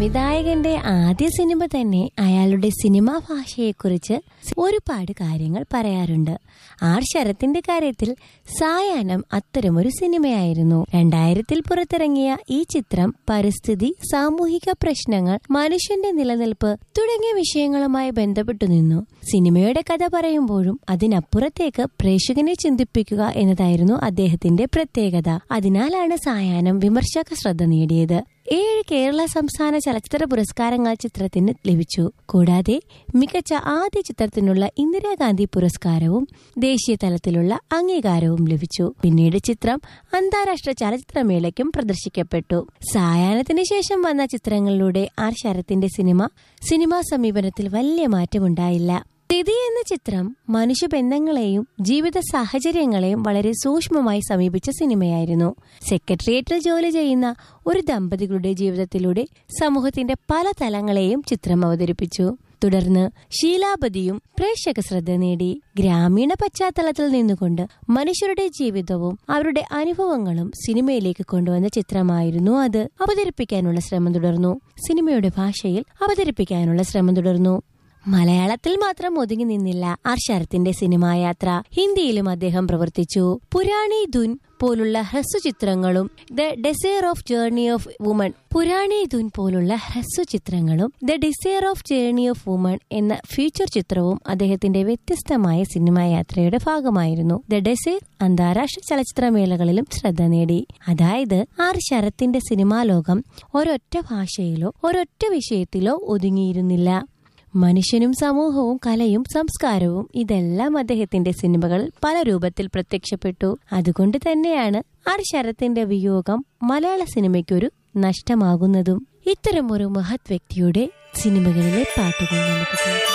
സംവിധായകന്റെ ആദ്യ സിനിമ തന്നെ അയാളുടെ സിനിമാ ഭാഷയെക്കുറിച്ച് ഒരുപാട് കാര്യങ്ങൾ പറയാറുണ്ട് ആർ ശരത്തിന്റെ കാര്യത്തിൽ സായാഹ്നം അത്തരമൊരു സിനിമയായിരുന്നു രണ്ടായിരത്തിൽ പുറത്തിറങ്ങിയ ഈ ചിത്രം പരിസ്ഥിതി സാമൂഹിക പ്രശ്നങ്ങൾ മനുഷ്യന്റെ നിലനിൽപ്പ് തുടങ്ങിയ വിഷയങ്ങളുമായി ബന്ധപ്പെട്ടു നിന്നു സിനിമയുടെ കഥ പറയുമ്പോഴും അതിനപ്പുറത്തേക്ക് പ്രേക്ഷകനെ ചിന്തിപ്പിക്കുക എന്നതായിരുന്നു അദ്ദേഹത്തിന്റെ പ്രത്യേകത അതിനാലാണ് സായാഹ്നം വിമർശക ശ്രദ്ധ നേടിയത് ഏഴ് കേരള സംസ്ഥാന ചലച്ചിത്ര പുരസ്കാരങ്ങൾ ചിത്രത്തിന് ലഭിച്ചു കൂടാതെ മികച്ച ആദ്യ ചിത്രത്തിനുള്ള ഇന്ദിരാഗാന്ധി പുരസ്കാരവും ദേശീയ തലത്തിലുള്ള അംഗീകാരവും ലഭിച്ചു പിന്നീട് ചിത്രം അന്താരാഷ്ട്ര ചലച്ചിത്രമേളയ്ക്കും പ്രദർശിക്കപ്പെട്ടു സായാഹ്നത്തിന് ശേഷം വന്ന ചിത്രങ്ങളിലൂടെ ആർ ശരത്തിന്റെ സിനിമ സിനിമാ സമീപനത്തിൽ വലിയ മാറ്റമുണ്ടായില്ല സ്ഥിതി എന്ന ചിത്രം മനുഷ്യബന്ധങ്ങളെയും ജീവിത സാഹചര്യങ്ങളെയും വളരെ സൂക്ഷ്മമായി സമീപിച്ച സിനിമയായിരുന്നു സെക്രട്ടേറിയറ്റിൽ ജോലി ചെയ്യുന്ന ഒരു ദമ്പതികളുടെ ജീവിതത്തിലൂടെ സമൂഹത്തിന്റെ പല തലങ്ങളെയും ചിത്രം അവതരിപ്പിച്ചു തുടർന്ന് ശീലാപതിയും പ്രേക്ഷക ശ്രദ്ധ നേടി ഗ്രാമീണ പശ്ചാത്തലത്തിൽ നിന്നുകൊണ്ട് മനുഷ്യരുടെ ജീവിതവും അവരുടെ അനുഭവങ്ങളും സിനിമയിലേക്ക് കൊണ്ടുവന്ന ചിത്രമായിരുന്നു അത് അവതരിപ്പിക്കാനുള്ള ശ്രമം തുടർന്നു സിനിമയുടെ ഭാഷയിൽ അവതരിപ്പിക്കാനുള്ള ശ്രമം തുടർന്നു മലയാളത്തിൽ മാത്രം ഒതുങ്ങി നിന്നില്ല ആർ ശരത്തിന്റെ സിനിമാ യാത്ര ഹിന്ദിയിലും അദ്ദേഹം പ്രവർത്തിച്ചു പുരാണി ധുൻ പോലുള്ള ഹ്രസ്വചിത്രങ്ങളും the desire of journey of woman Purani Dhun പോലുള്ള ഹ്രസ്വചിത്രങ്ങളും the desire of journey of woman എന്ന ഫീച്ചർ ചിത്രവും അദ്ദേഹത്തിന്റെ വ്യത്യസ്തമായ സിനിമാ യാത്രയുടെ ഭാഗമായിരുന്നു ദ ഡെസയർ അന്താരാഷ്ട്ര ചലച്ചിത്രമേളകളിലും ശ്രദ്ധ നേടി അതായത് ആർ ശരത്തിന്റെ സിനിമാ ലോകം ഒരൊറ്റ ഭാഷയിലോ ഒരൊറ്റ വിഷയത്തിലോ ഒതുങ്ങിയിരുന്നില്ല മനുഷ്യനും സമൂഹവും കലയും സംസ്കാരവും ഇതെല്ലാം അദ്ദേഹത്തിന്റെ സിനിമകളിൽ പല രൂപത്തിൽ പ്രത്യക്ഷപ്പെട്ടു അതുകൊണ്ട് തന്നെയാണ് ആർ ശരത്തിന്റെ വിയോഗം മലയാള സിനിമയ്ക്കൊരു നഷ്ടമാകുന്നതും ഇത്തരമൊരു മഹത് വ്യക്തിയുടെ സിനിമകളിലെ പാട്ടുകൾ നമുക്ക് കേൾക്കാം